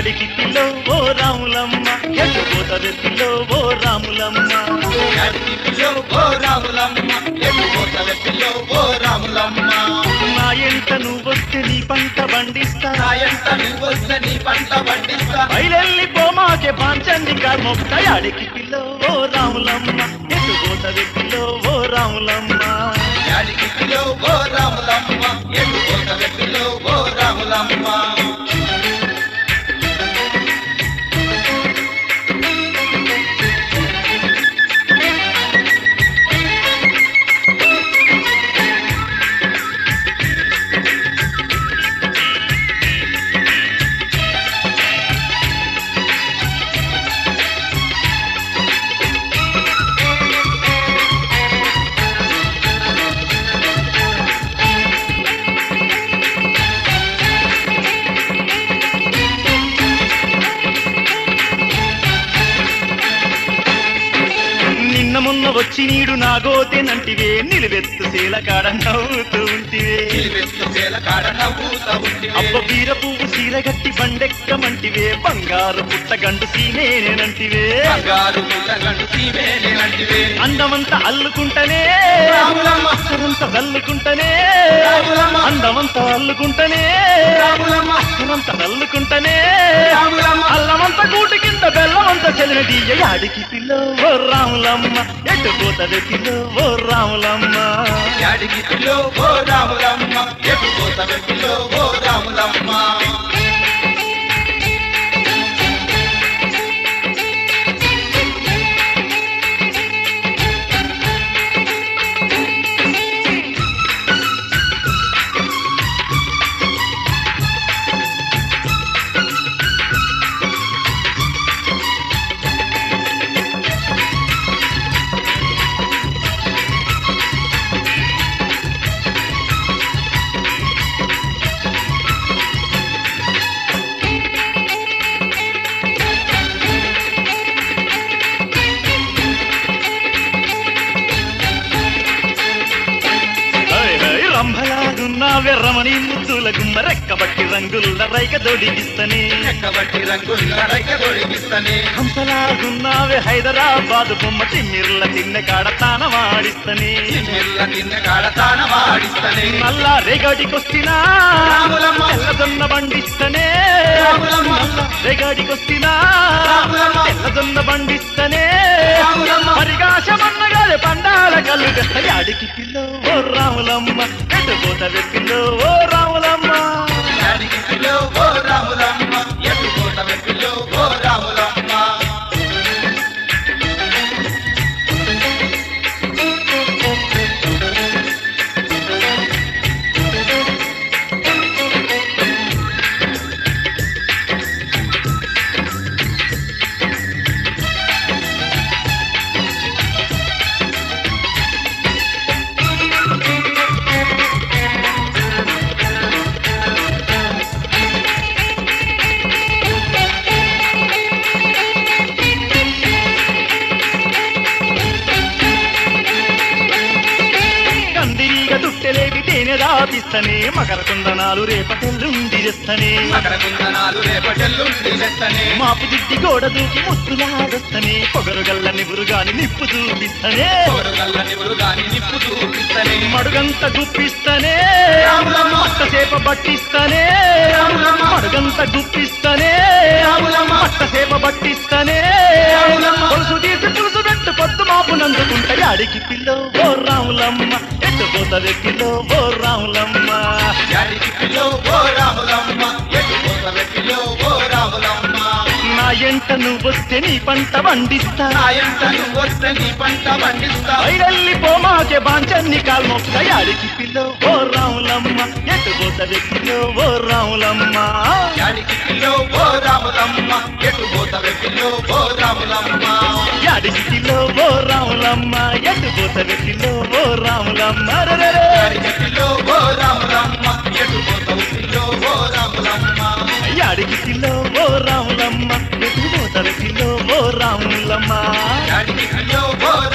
యాడికి పిల్లో ఓ రాములమ్మ ఎటు పోతది పిల్లో ఓ రాములమ్మ యాడికి పిల్లో ఓ రాములమ్మ ఎటు పోతవే పిల్లో ఓ రాములమ్మ నా ఎంట నువ్వొస్తే నీ పంట పండిస్తా నాయంత నువ్వొస్తే నీ పంట పండిస్తా బయలెల్లి పోమాకే పాంచండి కర్మొక్క యాడికి పిల్లో ఓ రాములమ్మ ఎటు పోతది పిల్లో ఓ రాములమ్మ యాడికి పిల్లో ఓ రాములమ్మ ఎటు పోతవే పిల్లో ఓ రాములమ్మ నిన్న మొన్న వచ్చి నీడు నాగోతేనంటివే నిలువెత్తు శీల కాడ నవ్వుతూ ఉంటివే నిలువెత్తు వేల కాడ నవ్వుతా ఉంటివే అబ్బ బీర పువ్వు సీరగట్టి బండెక్కమంటివే బంగారు పుట్టగండు సీనేనంటివే బంగారు పుట్టగండు సీమేనంటివే అందమంతా అల్లుకుంటనే రాములమ్మ. అక్షరంతా చల్లుకుంటనే రాములమ్మ. అందమంతా అల్లుకుంటనే రాములమ్మ అక్షరంతా చల్లుకుంటనే రాములమ్మ అల్లమంతా కూటి కింద బెల్లమంతా చెలినది యాడికి పిల్లో ఓ రాములమ్మ ఎటు పోతది పిల్లో ఓ రాములమ్మ యాడికి పిల్లో ఓ రాములమ్మ ఎటు పోతవే పిల్లో ఓ రాములమ్మ హై, హై, రంభలాగున్నావే రమణి ముద్దుల గుమ్మ రెక్కబట్టి రంగుల రైక దొడిగిస్తనే ఎక్కబట్టి రంగుల రైక తొడిగిస్తనే హంసలాగున్నావే హైదరాబాద్ బొమ్మ తిమ్మిర్ల తిన్న కాడ తానవాడిస్తనే నిమ్మిళ్ళ నిన్న కాడ తానవాడిస్తనే నల్ల రేగాడికొస్తినా రాములమ్మ. తెల్లదొన్న బండిస్తనే రాములమ్మ. నల్ల రేగాడికొస్తినా రాములమ్మ. తెల్లదొన్న బండిస్తనే రాములమ్మ. పరిగాశమన్నగాలి పండాల కళ్ళు యాడికి పిల్లో ఓ రాములమ్మ ఎటు పోతవే పిల్లో ఓ రాములమ్మ యాడికి పిల్లో ఓ రాములమ్మ ఎటు పోతవే పిల్లో ఓ రాములమ్మ కందిరీగ దుట్టెలేవి తేనె దాపిస్తనే మకర కుందనాలు రేపటెల్లుండి చేస్తనే అక్కడ కుందనాలు రేపటెల్లుండి లెత్తనే మాపు దిద్ది గోడ దూకి ముత్తులాడొస్తనే పొగరు గల్ల నివురుగాని నిప్పు చూపిస్తనే గల్ల నివులు గాని నిప్పు చూపిస్తనే మడుగంత గుప్పిస్తనే రాములమ్మ. పట్టసేప బట్టిస్తనే రాములమ్మ. మడుగంత గుప్పిస్తనే రాములమ్మ. పట్టసేప బట్టిస్తనే రాములమ్మ. కొలుసు తీసి పులుసు పెట్టు పొద్దు మాపు నందుకుంట యాడికి పిల్లో ఓ రాములమ్మ ఎట్టు పోతవే పిల్లో ఓ రాములమ్మ యాడికి పిల్లో ఓ రాములమ్మ ఎటు పోతవే పిల్లో ఓ రాములమ్మ నా ఎంట నువ్వొస్తే నీ పంట పండిస్తా నాయంత నువ్వొస్తే నీ పంట పండిస్తా బయలెల్లి పోమాకే బాంచన్ని కాల్మొక్క యాడికి పిల్లో ఓ రాములమ్మ ఎటు పోతవే పిల్లో ఓ రాములమ్మ యాడికి పిల్లో ఓ రాములమ్మ ఎటు పోతవే పిల్లో ఓ రాములమ్మ యాడికి పిల్లో ఓ రాములమ్మ ఎటు పోతవే పిల్లో ఓ రాములమ్మ రరరే. యాడికి పిల్లో ఓ రాములమ్మ ఎటు పోతవు పిల్లో ఓ రాములమ్మ యాడికి పిల్లో ఓ రాములమ్మ ఎటు పోతవే పిల్లో ఓ రాములమ్మ యాడికి పిల్లో ఓ